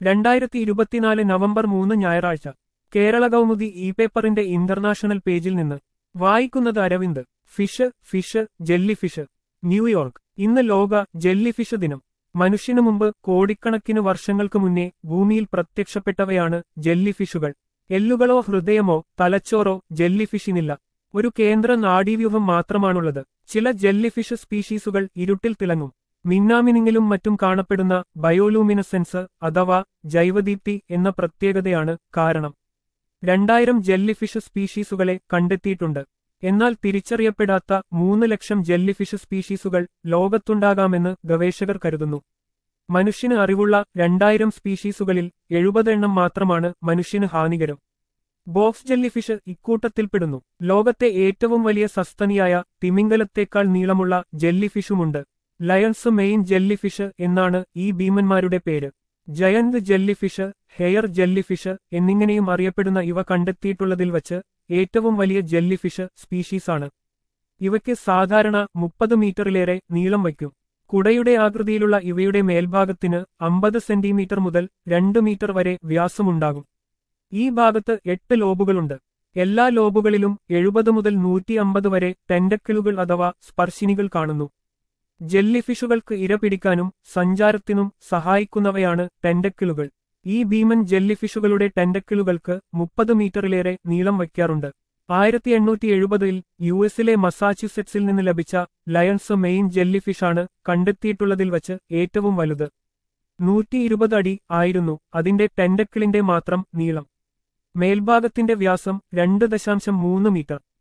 രണ്ടായിരത്തി ഇരുപത്തിനാല് നവംബർ മൂന്ന് ഞായറാഴ്ച കേരള കൗമുദി ഇ പേപ്പറിന്റെ ഇന്റർനാഷണൽ പേജിൽ നിന്ന് വായിക്കുന്നത് Aravind fish fish jelly fish New York ഇന്ന് ലോക ജെല്ലി ഫിഷ് ദിനം മനുഷ്യനു മുമ്പ് കോടിക്കണക്കിന് വർഷങ്ങൾക്ക് മുന്നേ ഭൂമിയിൽ പ്രത്യക്ഷപ്പെട്ടവയാണ് ജെല്ലി ഫിഷുകൾ എല്ലുകളോ ഹൃദയമോ തലച്ചോറോ ജെല്ലി ഫിഷിനില്ല ഒരു കേന്ദ്ര നാഡീവ്യൂഹം മാത്രമാണുള്ളത് ചില ജെല്ലി ഫിഷ് സ്പീഷീസുകൾ ഇരുട്ടിൽ തിളങ്ങും മിന്നാമിനിങ്ങിലും മറ്റും കാണപ്പെടുന്ന ബയോലൂമിനസെൻസ് അഥവാ ജൈവദീപ്തി എന്ന പ്രത്യേകതയാണ് കാരണം രണ്ടായിരം ജെല്ലിഫിഷ് സ്പീഷീസുകളെ കണ്ടെത്തിയിട്ടുണ്ട് എന്നാൽ തിരിച്ചറിയപ്പെടാത്ത മൂന്ന് ലക്ഷം ജെല്ലിഫിഷ് സ്പീഷീസുകൾ ലോകത്തുണ്ടാകാമെന്ന് ഗവേഷകർ കരുതുന്നു മനുഷ്യന് അറിവുള്ള രണ്ടായിരം സ്പീഷീസുകളിൽ എഴുപത് എണ്ണം മാത്രമാണ് മനുഷ്യന് ഹാനികരം ബോക്സ് ജെല്ലിഫിഷ് ഇക്കൂട്ടത്തിൽപ്പെടുന്നു ലോകത്തെ ഏറ്റവും വലിയ സസ്തനിയായ തിമിംഗലത്തേക്കാൾ നീളമുള്ള ജെല്ലിഫിഷുമുണ്ട് ലയൺസ് മെയിൻ ജെല്ലിഫിഷ് എന്നാണ് ഈ ഭീമന്മാരുടെ പേര് ജയന്ത് ജെല്ലിഫിഷ് ഹെയർ ജെല്ലിഫിഷ് എന്നിങ്ങനെയും അറിയപ്പെടുന്ന ഇവ കണ്ടെത്തിയിട്ടുള്ളതിൽ വച്ച് ഏറ്റവും വലിയ ജെല്ലിഫിഷ് സ്പീഷീസാണ് ഇവയ്ക്ക് സാധാരണ മുപ്പത് മീറ്ററിലേറെ നീളം വയ്ക്കും കുടയുടെ ആകൃതിയിലുള്ള ഇവയുടെ മേൽഭാഗത്തിന് അമ്പത് സെന്റിമീറ്റർ മുതൽ രണ്ട് മീറ്റർ വരെ വ്യാസമുണ്ടാകും ഈ ഭാഗത്ത് എട്ട് ലോബുകളുണ്ട് എല്ലാ ലോബുകളിലും എഴുപത് മുതൽ നൂറ്റി അമ്പത് വരെ ടെൻഡക്കിളുകൾ അഥവാ സ്പർശിനികൾ കാണുന്നു ജെല്ലിഫിഷുകൾക്ക് ഇര പിടിക്കാനും സഞ്ചാരത്തിനും സഹായിക്കുന്നവയാണ് ടെൻഡക്കിളുകൾ ഈ ഭീമൻ ജെല്ലിഫിഷുകളുടെ ടെൻഡക്കിളുകൾക്ക് മുപ്പത് മീറ്ററിലേറെ നീളം വയ്ക്കാറുണ്ട് ആയിരത്തി എണ്ണൂറ്റി എഴുപതിൽ യു എസിലെ മസാച്യുസെറ്റ്സിൽ നിന്ന് ലഭിച്ച ലയൺസ് മെയിൻ ജെല്ലിഫിഷാണ് കണ്ടെത്തിയിട്ടുള്ളതിൽ വച്ച് ഏറ്റവും വലുത് നൂറ്റി ഇരുപത് അടി ആയിരുന്നു അതിന്റെ ടെൻഡക്കിളിന്റെ മാത്രം നീളം മേൽഭാഗത്തിന്റെ വ്യാസം രണ്ട് ദശാംശം മൂന്ന് മീറ്റർ